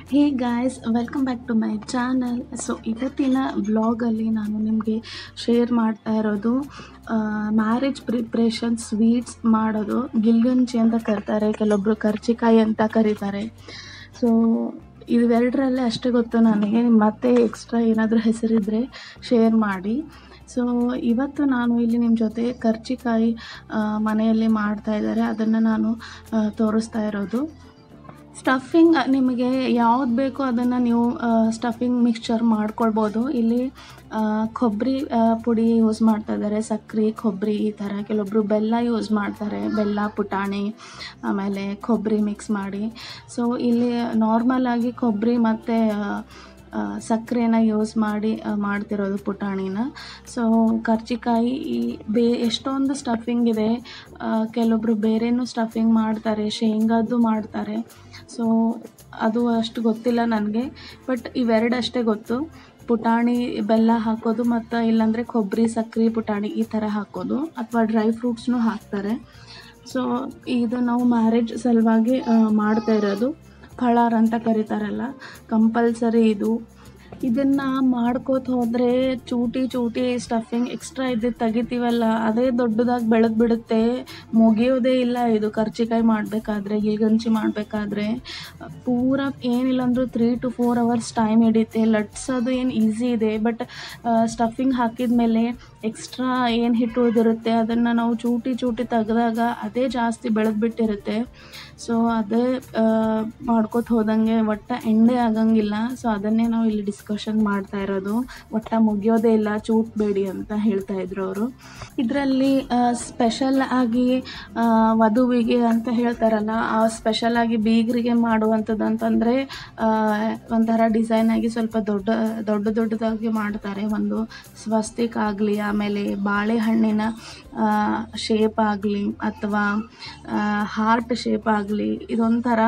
hey guys welcome back to my channel so ಇವತ್ತಿನ ವ್ಲಾಗಲ್ಲಿ ನಾನು ನಿಮಗೆ ಶೇರ್ ಮಾಡ್ತಾ ಇರೋದು ಮ್ಯಾರೇಜ್ ಪ್ರಿಪ್ರೇಷನ್ ಸ್ವೀಟ್ಸ್ ಮಾಡೋದು ಗಿಲ್ಗಂಜಿ ಅಂತ ಕರೀತಾರೆ ಕೆಲವೊಬ್ಬರು ಕರ್ಜಿಕಾಯಿ ಅಂತ ಕರೀತಾರೆ ಸೊ ಇವೆರಡರಲ್ಲೇ ಅಷ್ಟೇ ಗೊತ್ತು ನನಗೆ ಮತ್ತೆ ಎಕ್ಸ್ಟ್ರಾ ಏನಾದರೂ ಹೆಸರಿದ್ದರೆ ಶೇರ್ ಮಾಡಿ ಸೊ ಇವತ್ತು ನಾನು ಇಲ್ಲಿ ನಿಮ್ಮ ಜೊತೆ ಕರ್ಜಿಕಾಯಿ ಆ, ಮನೆಯಲ್ಲಿ ಮಾಡ್ತಾ ಇದ್ದಾರೆ ಅದನ್ನು ನಾನು ಆ, ತೋರಿಸ್ತಾ ಇರೋದು ಸ್ಟಫಿಂಗ್ ನಿಮಗೆ ಯಾವ್ದು ಬೇಕೋ ಅದನ್ನು ನೀವು ಸ್ಟಫಿಂಗ್ ಮಿಕ್ಸ್ಚರ್ ಮಾಡ್ಕೊಳ್ಬೋದು ಇಲ್ಲಿ ಆ, ಕೊಬ್ಬರಿ ಆ, ಪುಡಿ ಯೂಸ್ ಮಾಡ್ತಾ ಇದ್ದಾರೆ ಸಕ್ಕರೆ ಕೊಬ್ಬರಿ ಈ ಥರ ಕೆಲವೊಬ್ಬರು ಬೆಲ್ಲ ಯೂಸ್ ಮಾಡ್ತಾರೆ ಬೆಲ್ಲ ಪುಟಾಣಿ ಆಮೇಲೆ ಕೊಬ್ಬರಿ ಮಿಕ್ಸ್ ಮಾಡಿ ಸೊ ಇಲ್ಲಿ ನಾರ್ಮಲ್ ಆಗಿ ಕೊಬ್ಬರಿ ಮತ್ತು ಸಕ್ಕರೆನ ಯೂಸ್ ಮಾಡಿ ಆ, ಮಾಡ್ತಿರೋದು ಪುಟಾಣಿನ ಸೊ ಕರ್ಜಿಕಾಯಿ ಈ ಬೇ ಎಷ್ಟೊಂದು ಸ್ಟಫಿಂಗ್ ಇದೆ ಆ, ಕೆಲವೊಬ್ರು ಬೇರೆನೂ ಸ್ಟಫಿಂಗ್ ಮಾಡ್ತಾರೆ ಶೇಂಗಾದ್ದು ಮಾಡ್ತಾರೆ ಸೊ ಅದು ಅಷ್ಟು ಗೊತ್ತಿಲ್ಲ ನನಗೆ ಬಟ್ ಇವೆರಡಷ್ಟೇ ಗೊತ್ತು ಪುಟಾಣಿ ಬೆಲ್ಲ ಹಾಕೋದು ಮತ್ತು ಇಲ್ಲಾಂದರೆ ಕೊಬ್ಬರಿ ಸಕ್ಕರೆ ಪುಟಾಣಿ ಈ ಥರ ಹಾಕೋದು ಅಥವಾ ಡ್ರೈ ಫ್ರೂಟ್ಸ್ನೂ ಹಾಕ್ತಾರೆ ಸೊ ಇದು ನಾವು ಮ್ಯಾರೇಜ್ ಸಲುವಾಗಿ ಆ, ಮಾಡ್ತಾ ಇರೋದು ಫಳಾರ್ ಅಂತ ಕರೀತಾರಲ್ಲ ಕಂಪಲ್ಸರಿ ಇದು ಇದನ್ನು ಮಾಡ್ಕೋತ ಹೋದರೆ ಚೂಟಿ ಚೂಟಿ ಸ್ಟಫಿಂಗ್ ಎಕ್ಸ್ಟ್ರಾ ಇದ್ದಿದ್ದು ತೆಗಿತೀವಲ್ಲ ಅದೇ ದೊಡ್ಡದಾಗಿ ಬೆಳೆದು ಬಿಡುತ್ತೆ ಮುಗಿಯೋದೇ ಇಲ್ಲ ಇದು ಕರ್ಜಿಕಾಯಿ ಮಾಡಬೇಕಾದ್ರೆ ಗಿಲ್ಗಂಜಿ ಮಾಡಬೇಕಾದ್ರೆ ಪೂರ ಏನಿಲ್ಲ ಅಂದರೂ three to four hours time ಹಿಡಿಯುತ್ತೆ ಲಟ್ಸೋದು ಏನು ಈಸಿ ಇದೆ ಬಟ್ ಸ್ಟಫಿಂಗ್ ಹಾಕಿದ ಮೇಲೆ ಎಕ್ಸ್ಟ್ರಾ ಏನು ಹಿಟ್ಟು ಉಳಿದಿರುತ್ತೆ ಅದನ್ನು ನಾವು ಚೂಟಿ ಚೂಟಿ ತೆಗೆದಾಗ ಅದೇ ಜಾಸ್ತಿ ಬೆಳೆದು ಬಿಟ್ಟಿರುತ್ತೆ ಸೊ ಅದೇ ಆ, ಮಾಡ್ಕೋತ ಹೋದಂಗೆ ಒಟ್ಟು ಎಂಡೇ ಆಗಂಗಿಲ್ಲ ಸೊ ಅದನ್ನೇ ನಾವು ಇಲ್ಲಿ ಡಿಸ್ಕಷನ್ ಮಾಡ್ತಾ ಇರೋದು ಒಟ್ಟ ಮುಗಿಯೋದೇ ಇಲ್ಲ ಚೂಟ್ಬೇಡಿ ಅಂತ ಹೇಳ್ತಾ ಇದ್ರು ಅವರು ಇದರಲ್ಲಿ ಸ್ಪೆಷಲ್ ಆಗಿ ಆ, ವಧುವಿಗೆ ಅಂತ ಹೇಳ್ತಾರಲ್ಲ ಆ ಸ್ಪೆಷಲ್ ಆಗಿ ಬೀಗರಿಗೆ ಮಾಡುವಂಥದ್ದು ಅಂತಂದರೆ ಒಂಥರ ಡಿಸೈನ್ ಆಗಿ ಸ್ವಲ್ಪ ದೊಡ್ಡ ದೊಡ್ಡ ದೊಡ್ಡದಾಗಿ ಮಾಡ್ತಾರೆ ಒಂದು ಸ್ವಸ್ತಿಕ್ ಆಗಲಿ ಆಮೇಲೆ ಬಾಳೆಹಣ್ಣಿನ ಶೇಪ್ ಆಗಲಿ ಅಥವಾ ಹಾರ್ಟ್ ಶೇಪ್ ಆಗಲಿ ಇದೊಂಥರ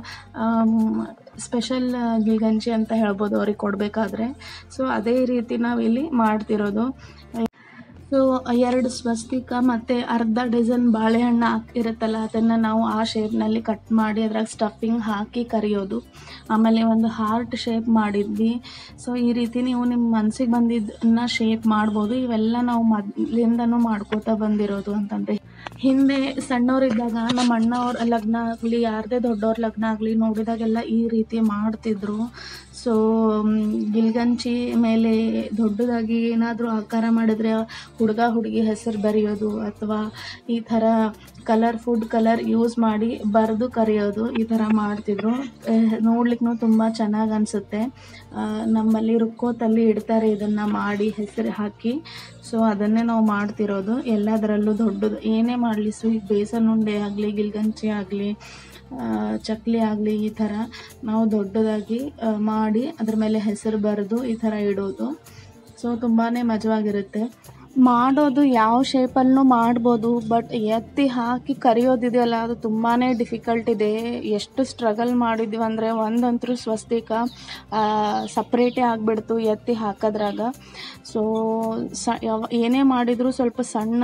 ಸ್ಪೆಷಲ್ ಗಿಲ್ಗಂಜಿ ಅಂತ ಹೇಳ್ಬೋದು ಅವ್ರಿಗೆ ಕೊಡಬೇಕಾದ್ರೆ ಸೊ ಅದೇ ರೀತಿ ನಾವು ಇಲ್ಲಿ ಮಾಡ್ತಿರೋದು ಸೊ ಎರಡು ಸ್ವಸ್ತಿಕ ಮತ್ತು ಅರ್ಧ ಡಜನ್ ಬಾಳೆಹಣ್ಣು ಹಾಕ್- ಇರುತ್ತಲ್ಲ ಅದನ್ನು ನಾವು ಆ ಶೇಪ್ನಲ್ಲಿ ಕಟ್ ಮಾಡಿ ಅದ್ರಾಗ ಸ್ಟಫಿಂಗ್ ಹಾಕಿ ಕರಿಯೋದು ಆಮೇಲೆ ಒಂದು ಹಾರ್ಟ್ ಶೇಪ್ ಮಾಡಿದ್ವಿ ಸೊ ಈ ರೀತಿ ನೀವು ನಿಮ್ಮ ಮನಸ್ಸಿಗೆ ಬಂದಿದ್ದನ್ನ ಶೇಪ್ ಮಾಡ್ಬೋದು ಇವೆಲ್ಲ ನಾವು ಮೊದಲಿಂದನೂ ಮಾಡ್ಕೋತಾ ಬಂದಿರೋದು ಅಂತಂದರೆ ಹಿಂದೆ ಸಣ್ಣವರಿದ್ದಾಗ ನಮ್ಮ ಅಣ್ಣವ್ರ ಲಗ್ನ ಆಗಲಿ ಯಾರದೇ ದೊಡ್ಡವ್ರ ಲಗ್ನ ಆಗಲಿ ನೋಡಿದಾಗೆಲ್ಲ ಈ ರೀತಿ ಮಾಡ್ತಿದ್ರು ಸೊ ಗಿಲ್ಗಂಚಿ ಮೇಲೆ ದೊಡ್ಡದಾಗಿ ಏನಾದರೂ ಆಕಾರ ಮಾಡಿದರೆ ಹುಡುಗ ಹುಡುಗಿ ಹೆಸರು ಬರೆಯೋದು ಅಥವಾ ಈ ಥರ ಕಲರ್ ಫುಡ್ ಕಲರ್ ಯೂಸ್ ಮಾಡಿ ಬರೆದು ಕರೆಯೋದು ಈ ಥರ ಮಾಡ್ತಿದ್ರು ನೋಡ್ಲಿಕ್ಕೂ ತುಂಬ ಚೆನ್ನಾಗಿ ಅನಿಸುತ್ತೆ ನಮ್ಮಲ್ಲಿ ರುಕ್ಕೋತಲ್ಲಿ ಇಡ್ತಾರೆ ಇದನ್ನು ಮಾಡಿ ಹೆಸರು ಹಾಕಿ ಸೊ ಅದನ್ನೇ ನಾವು ಮಾಡ್ತಿರೋದು ಎಲ್ಲದರಲ್ಲೂ ದೊಡ್ಡದು ಏನೇ ಮಾಡಲಿ ಸ್ವೀಟ್ ಬೇಸನ್ ಉಂಡೆ ಆಗಲಿ ಗಿಲ್ಗಂಚಿ ಆಗಲಿ ಚಕ್ಲಿ ಆಗಲಿ ಈ ಥರ ನಾವು ದೊಡ್ಡದಾಗಿ ಆ, ಮಾಡಿ ಅದ್ರ ಮೇಲೆ ಹೆಸರು ಬರೆದು ಈ ಥರ ಇಡೋದು ಸೊ ತುಂಬಾ ಮಜವಾಗಿರುತ್ತೆ ಮಾಡೋದು ಯಾವ ಶೇಪಲ್ಲೂ ಮಾಡ್ಬೋದು ಬಟ್ ಎತ್ತಿ ಹಾಕಿ ಕರಿಯೋದಿದೆಯಲ್ಲ ಅದು ತುಂಬಾ ಡಿಫಿಕಲ್ಟ್ ಇದೆ ಎಷ್ಟು ಸ್ಟ್ರಗಲ್ ಮಾಡಿದ್ವಿ ಅಂದರೆ ಒಂದಂತರೂ ಸ್ವಸ್ತಿಕ ಸಪ್ರೇಟೇ ಆಗಿಬಿಡ್ತು ಎತ್ತಿ ಹಾಕೋದ್ರಾಗ ಸೊ ಸ ಯಾವ ಏನೇ ಮಾಡಿದರೂ ಸ್ವಲ್ಪ ಸಣ್ಣ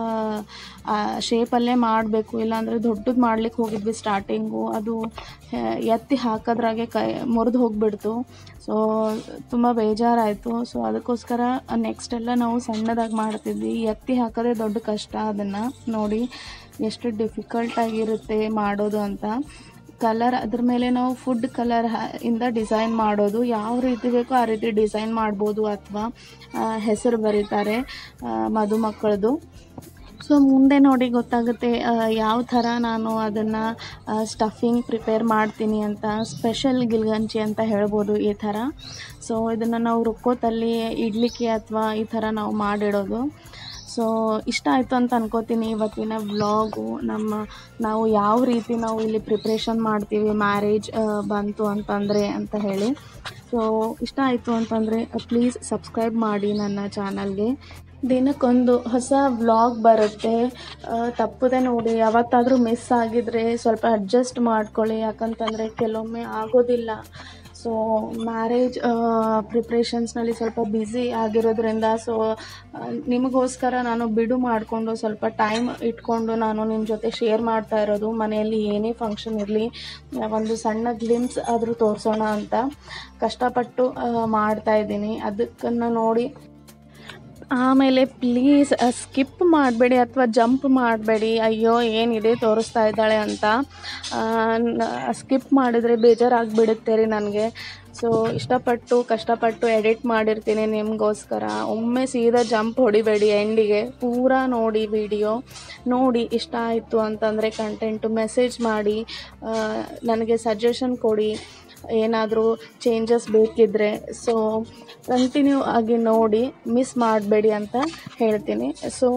ಶೇಪಲ್ಲೇ ಮಾಡಬೇಕು ಇಲ್ಲಾಂದರೆ ದೊಡ್ಡದು ಮಾಡ್ಲಿಕ್ಕೆ ಹೋಗಿದ್ವಿ ಸ್ಟಾರ್ಟಿಂಗು ಅದು ಆ, ಎತ್ತಿ ಹಾಕೋದ್ರಾಗೆ ಕೈ ಮುರಿದು ಹೋಗಿಬಿಡ್ತು ಸೊ ತುಂಬ ಬೇಜಾರಾಯಿತು ಸೊ ಅದಕ್ಕೋಸ್ಕರ ನೆಕ್ಸ್ಟ್ ಎಲ್ಲ ನಾವು ಸಣ್ಣದಾಗಿ ಮಾಡ್ತಿದ್ವಿ ಎತ್ತಿ ಹಾಕೋದೇ ದೊಡ್ಡ ಕಷ್ಟ ಅದನ್ನು ನೋಡಿ ಎಷ್ಟು ಡಿಫಿಕಲ್ಟ್ ಆಗಿರುತ್ತೆ ಮಾಡೋದು ಅಂತ ಕಲರ್ ಅದ್ರ ಮೇಲೆ ನಾವು ಫುಡ್ ಕಲರ್ ಇಂದ ಡಿಸೈನ್ ಮಾಡೋದು ಯಾವ ರೀತಿ ಬೇಕೋ ಆ ರೀತಿ ಡಿಸೈನ್ ಮಾಡ್ಬೋದು ಅಥವಾ ಹೆಸರು ಬರೀತಾರೆ ಆ, ಮದುಮಕ್ಕಳದು ಸೊ ಮುಂದೆ ನೋಡಿ ಗೊತ್ತಾಗುತ್ತೆ ಆ, ಯಾವ ಥರ ನಾನು ಅದನ್ನು ಸ್ಟಫಿಂಗ್ ಪ್ರಿಪೇರ್ ಮಾಡ್ತೀನಿ ಅಂತ ಸ್ಪೆಷಲ್ ಗಿಲ್ಗಂಚಿ ಅಂತ ಹೇಳ್ಬೋದು ಈ ಥರ ಸೊ ಇದನ್ನು ನಾವು ರುಕ್ಕೋತಲ್ಲಿ ಇಡ್ಲಿಕ್ಕೆ ಅಥವಾ ಈ ಥರ ನಾವು ಮಾಡಿಡೋದು ಸೊ ಇಷ್ಟ ಆಯಿತು ಅಂತ ಅನ್ಕೋತೀನಿ ಇವತ್ತಿನ ವ್ಲಾಗು ನಮ್ಮ ನಾವು ಯಾವ ರೀತಿ ನಾವು ಇಲ್ಲಿ ಪ್ರಿಪ್ರೇಷನ್ ಮಾಡ್ತೀವಿ ಮ್ಯಾರೇಜ್ ಬಂತು ಅಂತಂದರೆ ಅಂತ ಹೇಳಿ ಸೊ ಇಷ್ಟ ಆಯಿತು ಅಂತಂದರೆ ಪ್ಲೀಸ್ ಸಬ್ಸ್ಕ್ರೈಬ್ ಮಾಡಿ ನನ್ನ ಚಾನಲ್ಗೆ ದಿನಕ್ಕೊಂದು ಹೊಸ ವ್ಲಾಗ್ ಬರುತ್ತೆ ಆ, ತಪ್ಪದೆ ನೋಡಿ ಯಾವತ್ತಾದರೂ ಮಿಸ್ ಆಗಿದ್ರೆ ಸ್ವಲ್ಪ ಅಡ್ಜಸ್ಟ್ ಮಾಡ್ಕೊಳ್ಳಿ ಯಾಕಂತಂದರೆ ಕೆಲವೊಮ್ಮೆ ಆಗೋದಿಲ್ಲ ಸೊ ಸೊ ಮ್ಯಾರೇಜ್ ಪ್ರಿಪ್ರೇಷನ್ಸ್ನಲ್ಲಿ ಸ್ವಲ್ಪ ಬ್ಯುಸಿ ಆಗಿರೋದ್ರಿಂದ ಸೊ ನಿಮಗೋಸ್ಕರ ನಾನು ಬಿಡು ಮಾಡಿಕೊಂಡು ಸ್ವಲ್ಪ ಟೈಮ್ ಇಟ್ಕೊಂಡು ನಾನು ನಿಮ್ಮ ಜೊತೆ ಶೇರ್ ಮಾಡ್ತಾ ಇರೋದು ಮನೆಯಲ್ಲಿ ಏನೇ ಫಂಕ್ಷನ್ ಇರಲಿ ಒಂದು ಸಣ್ಣ ಗ್ಲಿಮ್ಸ್ ಆದರೂ ತೋರಿಸೋಣ ಅಂತ ಕಷ್ಟಪಟ್ಟು ಮಾಡ್ತಾ ಇದ್ದೀನಿ ಅದಕ್ಕನ್ನು ನೋಡಿ ಆಮೇಲೆ ಪ್ಲೀಸ್ ಸ್ಕಿಪ್ ಮಾಡಬೇಡಿ ಅಥವಾ ಜಂಪ್ ಮಾಡಬೇಡಿ ಅಯ್ಯೋ ಏನಿದೆ ತೋರಿಸ್ತಾ ಇದ್ದಾಳೆ ಅಂತ ಸ್ಕಿಪ್ ಮಾಡಿದರೆ ಬೇಜಾರಾಗಿಬಿಡುತ್ತೆ ರೀ ನನಗೆ ಸೊ ಇಷ್ಟಪಟ್ಟು ಕಷ್ಟಪಟ್ಟು ಎಡಿಟ್ ಮಾಡಿರ್ತೀನಿ ನಿಮಗೋಸ್ಕರ ಒಮ್ಮೆ ಸೀದಾ ಜಂಪ್ ಹೊಡಿಬೇಡಿ ಎಂಡಿಗೆ ಪೂರಾ ನೋಡಿ ವಿಡಿಯೋ ನೋಡಿ ಇಷ್ಟ ಆಯಿತು ಅಂತಂದರೆ ಕಂಟೆಂಟು ಮೆಸೇಜ್ ಮಾಡಿ ಆ, ನನಗೆ ಸಜೆಷನ್ ಕೊಡಿ ಏನಾದರೂ ಚೇಂಜಸ್ ಬೇಕಿದ್ದರೆ ಸೊ ಕಂಟಿನ್ಯೂ ಆಗಿ ನೋಡಿ ಮಿಸ್ ಮಾಡಬೇಡಿ ಅಂತ ಹೇಳ್ತೀನಿ ಸೊ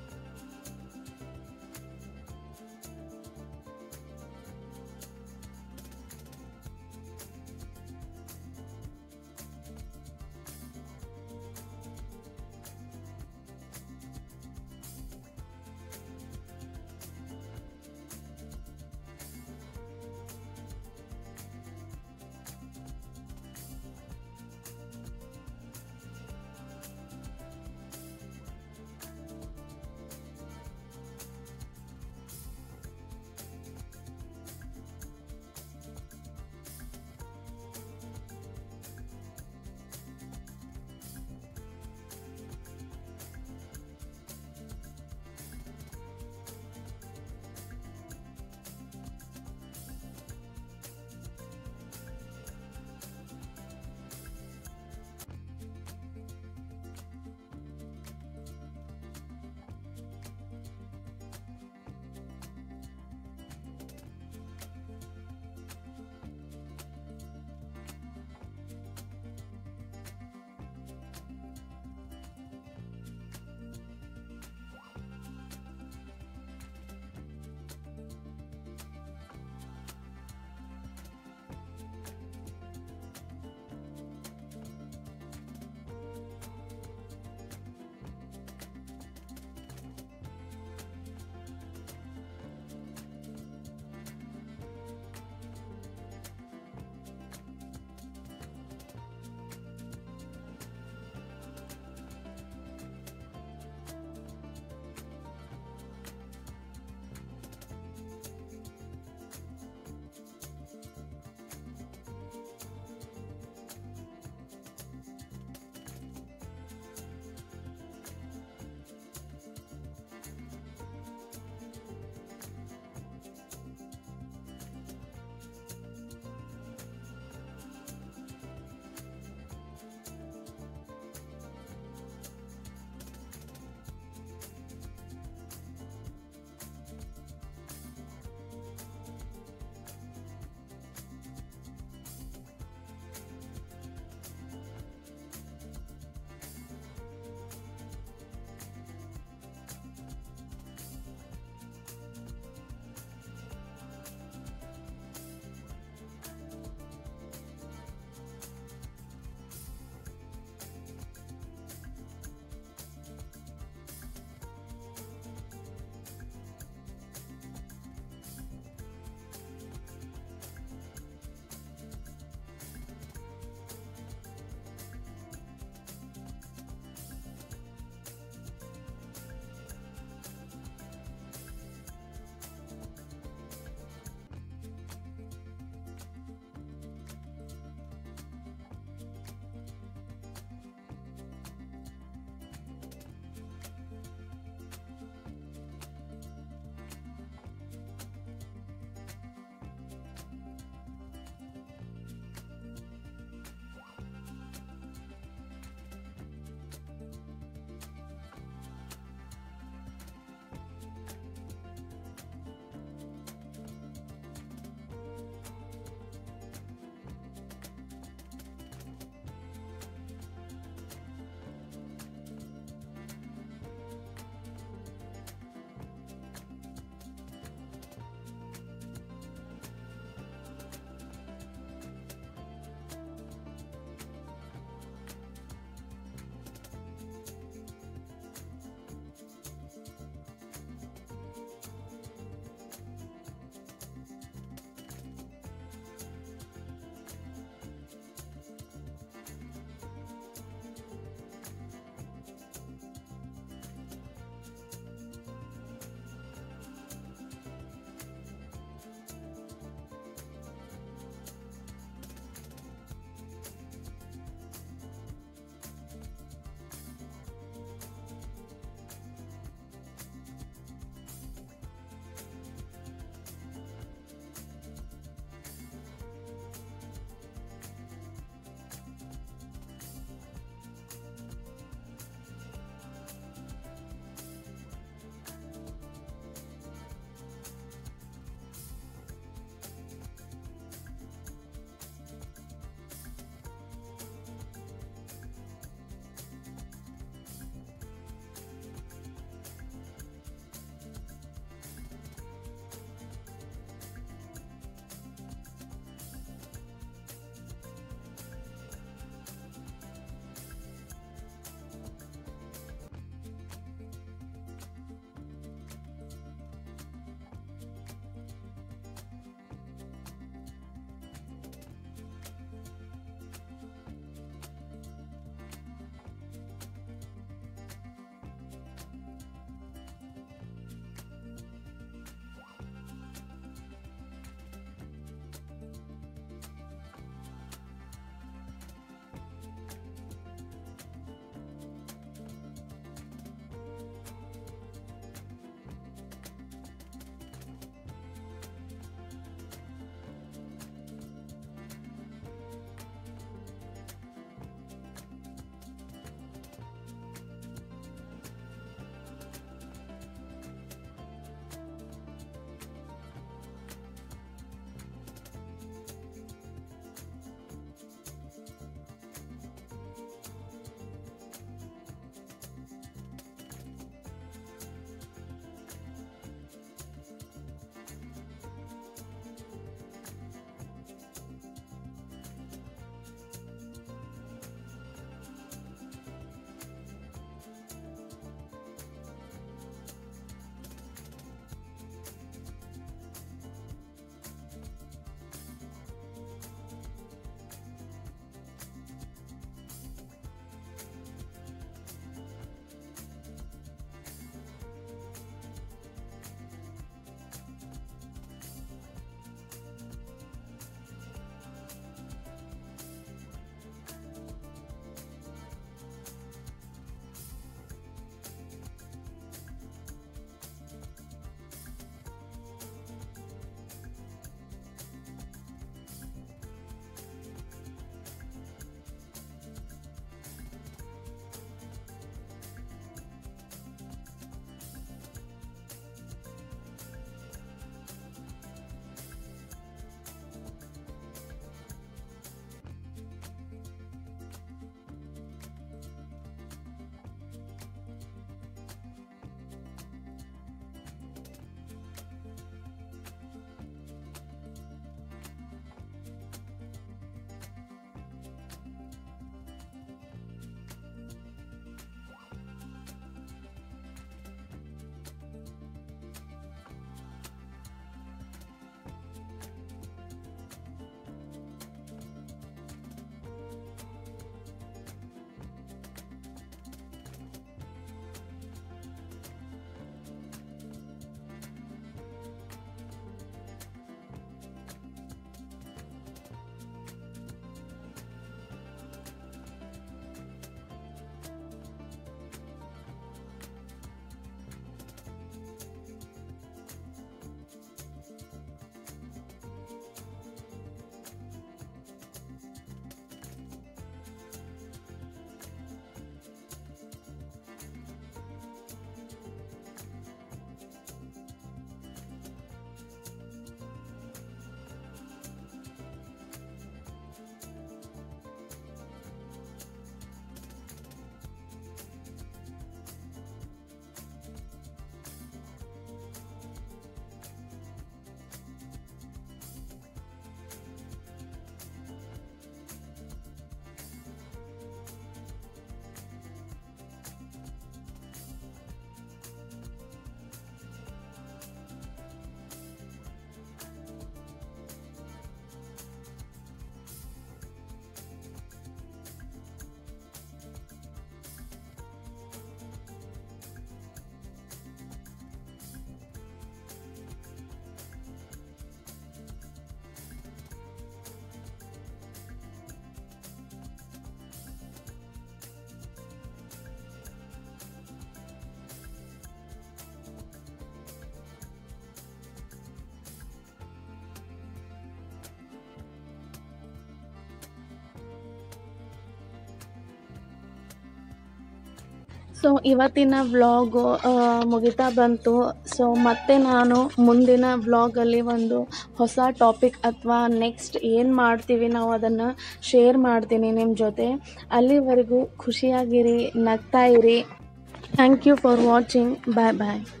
ಸೊ ಇವತ್ತಿನ ವ್ಲಾಗು ಮುಗಿತಾ ಬಂತು ಸೊ ಮತ್ತೆ ನಾನು ಮುಂದಿನ ವ್ಲಾಗಲ್ಲಿ ಒಂದು ಹೊಸ ಟಾಪಿಕ್ ಅಥವಾ ನೆಕ್ಸ್ಟ್ ಏನು ಮಾಡ್ತೀವಿ ನಾವು ಅದನ್ನು ಶೇರ್ ಮಾಡ್ತೀನಿ ನಿಮ್ಮ ಜೊತೆ ಅಲ್ಲಿವರೆಗೂ ಖುಷಿಯಾಗಿರಿ ನಗ್ತಾ ಇರಿ thank you for watching bye bye